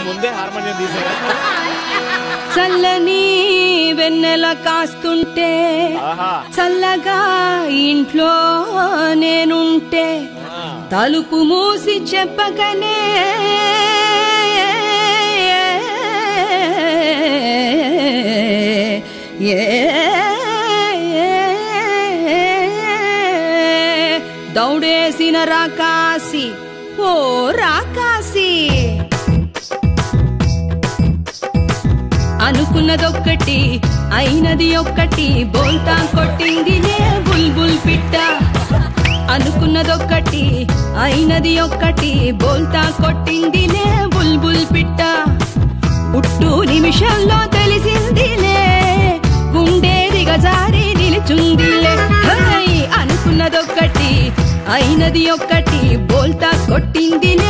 ముందే హార్మోనియం తీసారా చల్లని వెన్నెల కాస్తుంటే ఆహా చల్లగా ఇంట్లో నేనుంటే తలుపు మూసి చెప్పకనే దౌడేసిన రాకాసి ఓ రాకాసి అనుకున్నదొక్కటి అయినది ఒక్కటి బోల్తా కొట్టిందిలే బుల్బుల్ పిట్ట అనుకున్నదొక్కటి అయినది ఒక్కటి బోల్తా కొట్టిందిలే బుల్బుల్ పిట్ట పుట్టు నిమిషంలో తెలిసిందిలే గుండె దిగజారి నిలుచుందిలే హై! అనుకున్నదొక్కటి అయినది ఒక్కటి బోల్తా కొట్టిందిలే